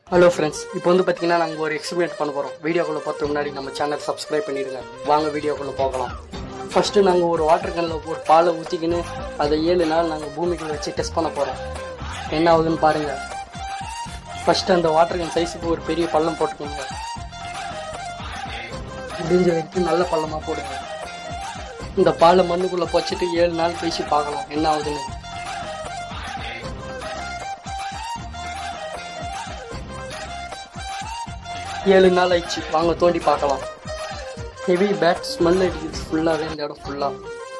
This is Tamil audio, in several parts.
ஹலோ ஃப்ரெண்ட்ஸ் இப்போ வந்து பார்த்தீங்கன்னா நாங்கள் ஒரு எக்ஸ்பெரிமெண்ட் பண்ண போகிறோம் வீடியோக்குள்ளே பார்த்து முன்னாடி நம்ம சேனல் சப்ஸ்கிரைப் பண்ணிடுங்க வாங்க வீடியோக்குள்ளே போகலாம் ஃபஸ்ட்டு நாங்கள் ஒரு வாட்டர் கன்னில் ஒரு பாலை ஊற்றிக்கின்னு அதை ஏழு நாள் நாங்கள் பூமிக்குள்ள வச்சு டெஸ்ட் பண்ண போகிறோம் என்ன ஆகுதுன்னு பாருங்கள் ஃபஸ்ட்டு அந்த வாட்டர் கன் சைஸுக்கு ஒரு பெரிய பள்ளம் போட்டுக்கோங்க முடிஞ்ச வரைக்கும் நல்ல பள்ளமாக போடுங்க இந்த பாலை மண்ணுக்குள்ளே வச்சுட்டு ஏழு நாள் கழிச்சு பார்க்கலாம் என்ன ஆகுதுன்னு ஏழு நாள் ஆயிடுச்சு வாங்க தோண்டி பார்க்கலாம் ஹெவி பேட் ஸ்மெல் அடிக்குது ஃபுல்லாகவே இந்த இடம் ஃபுல்லாக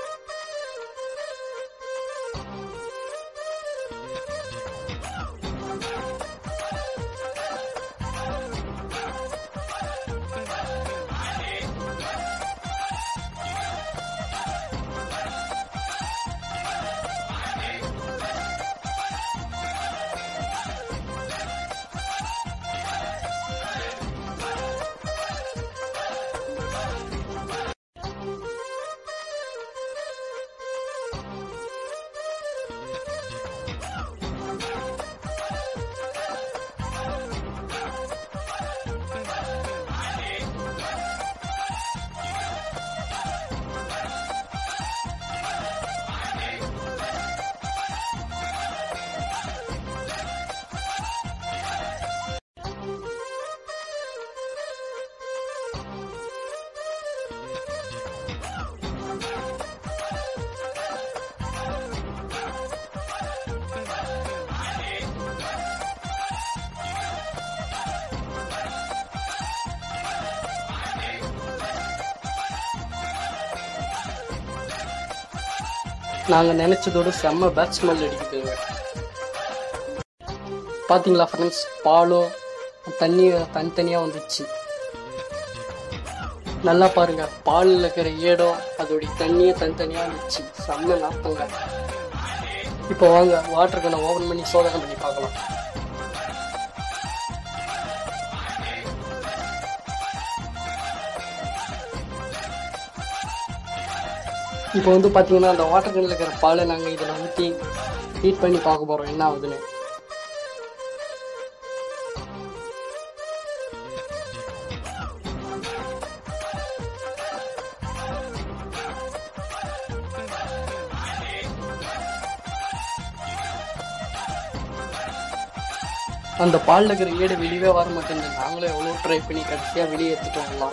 நாங்கள் நினச்சதோட செம்ம பேட் ஸ்மெல் அடிக்குதுங்க பார்த்தீங்களா ஃப்ரெண்ட்ஸ் பாலும் தண்ணி தனித்தனியாக வந்துச்சு நல்லா பாருங்க பாலில் இருக்கிற ஏடம் அதோடைய தண்ணியே தனித்தனியாக வந்துச்சு செம்ம நாத்தங்க இப்போ வாங்க வாட்டர் கண்ணை ஓப்பன் பண்ணி சோதனை பண்ணி பார்க்கலாம் இப்போ வந்து பார்த்தீங்கன்னா அந்த வாட்டர் கன்னில் இருக்கிற பாலை நாங்கள் இதில் ஊற்றி ஹீட் பண்ணி பார்க்க போகிறோம் என்ன ஆகுதுன்னு அந்த பாலில் இருக்கிற ஏடு வெளியவே வர மாட்டேங்குது நாங்களே எவ்வளோ ட்ரை பண்ணி கடைசியாக வெளியே எடுத்துட்டு வரலாம்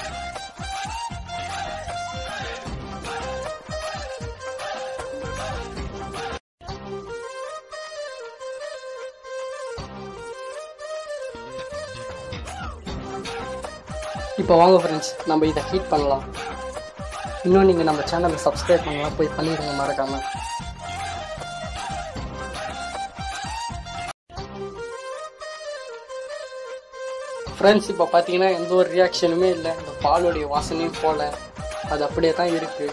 இப்போ வாங்க ஃப்ரெண்ட்ஸ் நம்ம இதை ஹீட் பண்ணலாம் இன்னும் நீங்கள் நம்ம சேனலை சப்ஸ்கிரைப் பண்ணலாம் போய் பண்ணிடுங்க மறக்காமல் ஃப்ரெண்ட்ஸ் இப்போ பார்த்தீங்கன்னா எந்த ஒரு ரியாக்ஷனுமே இல்லை இந்த பாலுடைய வாசனையும் போல அது அப்படியே தான் இருக்கு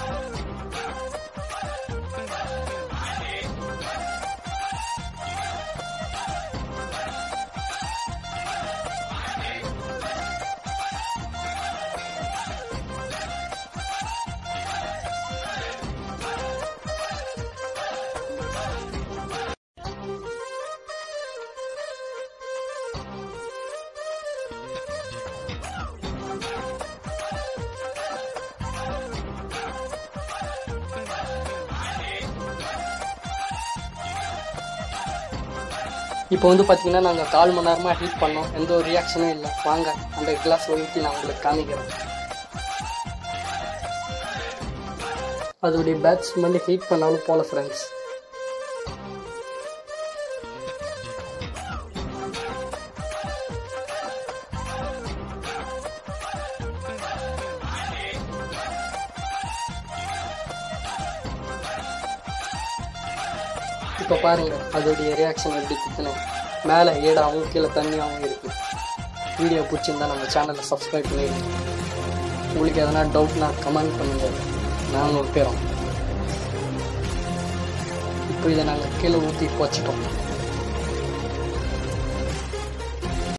இப்போ வந்து பார்த்தீங்கன்னா நாங்கள் கால் மணி நேரமாக ஹீட் பண்ணோம் எந்த ஒரு ரியாக்ஷனும் இல்லை வாங்க அந்த கிளாஸ் ஊற்றி நான் உங்களுக்கு காமிக்கிறேன் அதோடைய பேட் ஸ்மெல் ஹீட் பண்ணாலும் போல ஃப்ரெண்ட்ஸ் இப்போ பாருங்க அதோடைய ரியாக்ஷன் எப்படி குத்துனேன் மேலே ஏடாவும் கீழே தண்ணியாகவும் இருக்கு வீடியோ பிடிச்சிருந்தா நம்ம சேனலை சப்ஸ்கிரைப் பண்ணிடுங்க உங்களுக்கு எதனா டவுட்னா கமெண்ட் பண்ணுங்க நாங்கள் வைக்கிறோம் இப்போ இதை நாங்கள் கீழே ஊற்றி வச்சிட்டோம்